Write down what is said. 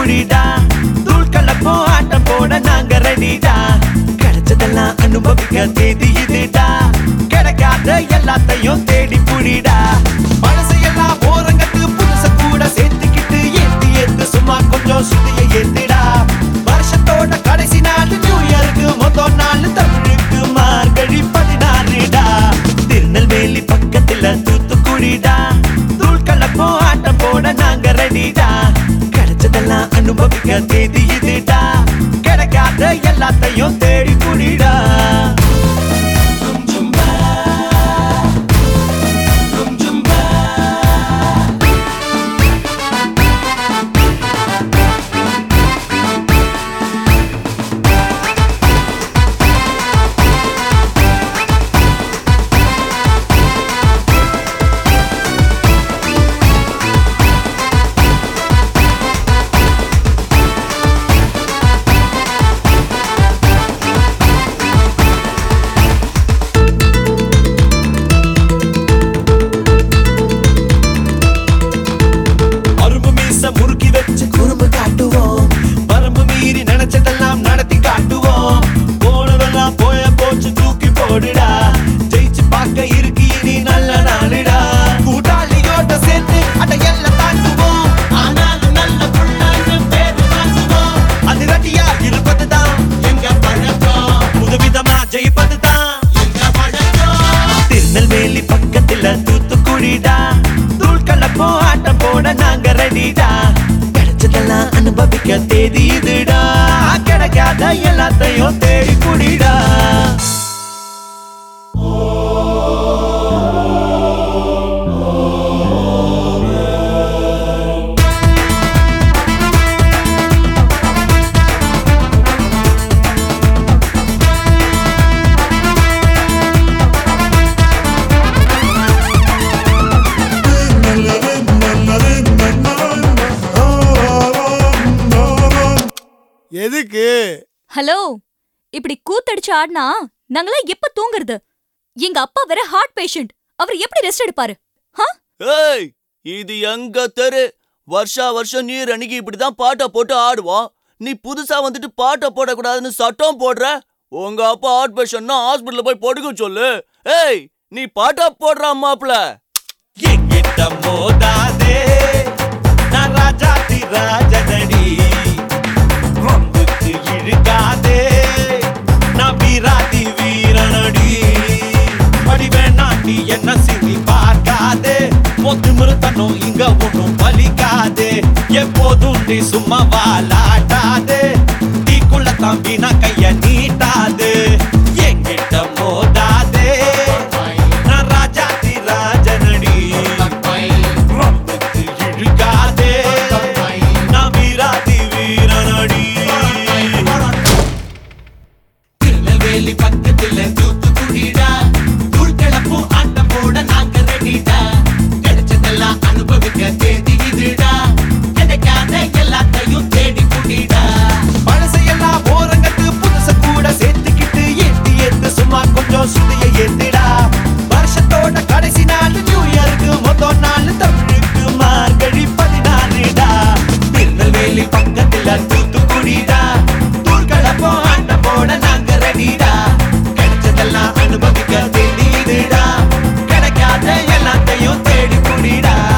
குடிடா தூள் கலப்போம் ஆட்டம் போட நாங்க ரெடிடா கிடைச்சதெல்லாம் அனுபவிக்க தேதி இதுடா கிடைக்காத எல்லாத்தையும் தேடி புடிடா பழசையெல்லாம் ஓரங்கத்து புதுச கூட சேர்த்துக்கிட்டு ஏத்தி ஏத்து சும்மா கொஞ்சம் சுத்திய ஏத்துடா வருஷத்தோட கடைசி நாள் நியூ இயருக்கு மொத்தம் நாள் தமிழுக்கு மார்கழி பதினாறுடா திருநெல்வேலி பக்கத்துல தூத்துக்குடிடா தூள் கலப்போம் ஆட்டம் போட நாங்க ரெடிடா கிடைச்சதெல்லாம் அனுபவிக்க தேதி இதுடா கிடைக்காத எல்லாத்தையும் தேடி புடிடா அரும்பு மீச முறுக்கி வச்சு குறும்பு காட்டுவோம் வரம்பு மீறி நினைச்சதெல்லாம் நடத்தி காட்டுவோம் போனதெல்லாம் போய போச்சு தூக்கி போடுடா ஜெயிச்சு பார்க்க இருக்கு இனி நல்ல நாளுடா கூட்டாளியோட சேர்ந்து அட எல்லாம் தாண்டுவோம் ஆனாலும் நல்ல புள்ளன்னு பேரு வாங்குவோம் அதிரடியா இருப்பதுதான் எங்க பழக்கம் புதுவிதமா ஜெயிப்பதுதான் எங்க பழக்கம் திருநெல்வேலி பக்கத்துல தூத்துக்குடிடா தூள் கலப்போம் ஆட்டம் போட நாங்க ரெடிடா கிடைச்சதெல்லாம் அனுபவிக்க தேதி இதுடா கிடைக்காத எல்லாத்தையும் தேடி குடிடா எதுக்கு ஹலோ இப்படி கூத்தடிச்சு ஆடினா நாங்களாம் எப்ப தூங்குறது எங்க அப்பா வேற ஹார்ட் பேஷண்ட் அவர் எப்படி ரெஸ்ட் எடுப்பாரு ஹா? ஏய் இது எங்க தெரு வருஷா வருஷம் நீர் அன்னைக்கு இப்படிதான் பாட்டை போட்டு ஆடுவோம் நீ புதுசா வந்துட்டு பாட்டை போடக்கூடாதுன்னு சட்டம் போடுற உங்க அப்பா ஹார்ட் பேஷண்ட்னா ஹாஸ்பிடல்ல போய் படுக்க சொல்லு ஏய் நீ பாட்டா போடுற மாப்ள எங்கிட்ட மோதாதே நான் ராஜாதி ராஜனடி வம்புக்கு இழுக்காதே நான் வீராதி வீரனடி படிவேணாண்டி என்ன சிரி பார்க்காதே பொத்து மிருத்தனும் இங்க ஒண்ணும் பலிக்காதே எப்போதும் நீ சும்மா வாலாட்டாதே தீக்குள்ள தம்பி நான் கைய நீட்டாதே எங்கிட்ட மோதாதே நான் ராஜாதி ராஜனடி வம்புக்கு இழுக்காதே நான் வீராதி வீரனடி திருநெல்வேலி பக்கத்துல தூத்துக்குடிடா தூள் கிளப்பும் ஆட்டம் போட நாங்க ரெடிடா கிடைச்சதெல்லாம் அனுபவிக்க தேதி இதுடா கிடைக்காத எல்லாத்தையும் தேடி குடிடா பழசையெல்லாம் ஓரங்கத்து புதுச கூட சேர்த்துக்கிட்டு ஏத்தி ஏத்து சும்மா கொஞ்சம் சுத்திய ஏத்துடா வருஷத்தோட கடைசி நாள் நியூ இயருக்கு மொத்தம் நாள் தமிழுக்கு மார்கழி பதினாறுடா திருநெல்வேலி பக்கத்துல தூத்துக்குடிடா தூள் கலப்போம் ஆட்டம் போட நாங்க ரெடிடா கிடைச்சதெல்லாம் அனுபவிக்க தெரியுதுடா கிடைக்காத எல்லாத்தையும் தேடி குடிடா